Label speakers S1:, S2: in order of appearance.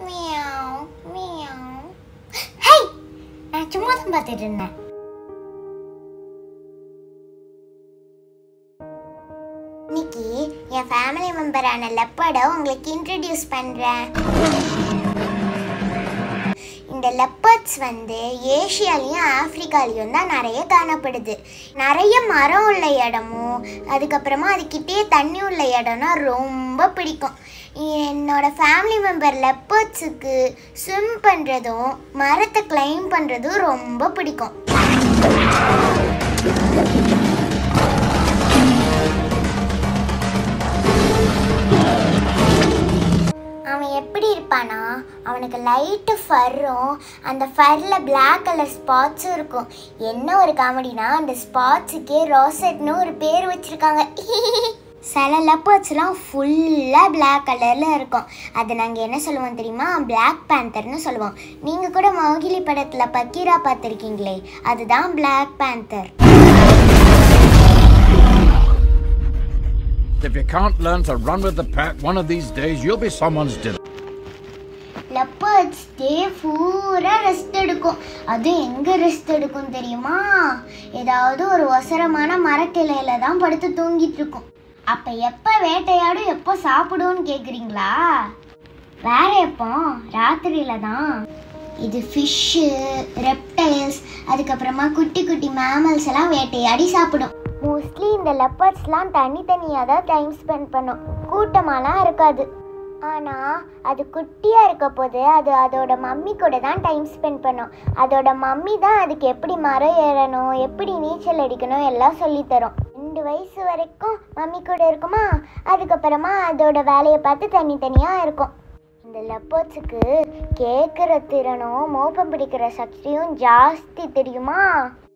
S1: Meow meow high நான் சும்மா தான் பார்த்துட்டு இருந்தேன் இன்னைக்கு என் ஃபேமிலி மெம்பரான லெப்பர்டை உங்களுக்கு இன்ட்ரடியூஸ் பண்ணுறேன் இந்த லெப்பர்ட்ஸ் வந்து ஏஷியாலையும் ஆப்பிரிக்காலையும் தான் நிறைய காணப்படுது நிறைய மரம் உள்ள இடமும் அதுக்கப்புறமா அதுக்கிட்டே தண்ணி உள்ள இடம்னா ரொம்ப பிடிக்கும் என்னோட ஃபேமிலி மெம்பர் லெப்பர்ட்ஸுக்கு ஸ்விம் பண்ணுறதும் மரத்தை கிளைம் பண்ணுறதும் ரொம்ப பிடிக்கும் அவன் எப்படி இருப்பானா அவனுக்கு லைட்டு ஃபர்ரும் அந்த ஃபரில் பிளாக் கலர் ஸ்பாட்ஸும் இருக்கும் என்ன ஒரு காமெடினா அந்த ஸ்பாட்ஸுக்கே ரோசட்னு ஒரு பேர் வச்சுருக்காங்க சில லெப்பர்ட்ஸ்லாம் ஃபுல்லாக பிளாக் கலரில் இருக்கும் அதை நாங்கள் என்ன சொல்லுவோம் தெரியுமா பிளாக் பேந்தர்னு சொல்லுவோம் நீங்கள் கூட மௌகிலி படத்தில் பக்கீரா பார்த்துருக்கீங்களே அதுதான் black panther
S2: If you can't learn to run with the pack, one of these days you'll be someone's dinner.
S1: Leopards day பூரா ரெஸ்ட் எடுக்கும் அதுவும் எங்கே ரெஸ்ட் எடுக்கும் தெரியுமா ஏதாவது ஒரு ஒசரமான மரக்கிளையில தான் படுத்து தூங்கிட்டு இருக்கும் அப்போ எப்போ வேட்டையாடும் எப்போ சாப்பிடும்னு கேட்குறீங்களா வேற எப்போ ராத்திரியில தான் இது ஃபிஷ்ஷு ரெப்டைல்ஸ் அதுக்கப்புறமா குட்டி குட்டி மேமல்ஸ் எல்லாம் வேட்டையாடி சாப்பிடும் மோஸ்ட்லி இந்த லெப்பர்ட்ஸ்லாம் தனித்தனியாக தான் டைம் ஸ்பெண்ட் பண்ணும் கூட்டமாலாம் இருக்காது ஆனால் அது குட்டியாக இருக்க போது அது அதோட மம்மி கூட தான் டைம் ஸ்பெண்ட் பண்ணும் அதோட மம்மி தான் அதுக்கு எப்படி மரம் ஏறணும் எப்படி நீச்சல் அடிக்கணும் எல்லாம் சொல்லித் தரும் ரெண்டு வயசு வரைக்கும் மம்மி கூட இருக்குமா அதுக்கப்புறமா அதோட வேலையை பார்த்து தனித்தனியாக இருக்கும் இந்த லெப்பர்ட்ஸுக்கு கேட்குற திறனும் மோப்பம் பிடிக்கிற சக்தியும் ஜாஸ்தி தெரியுமா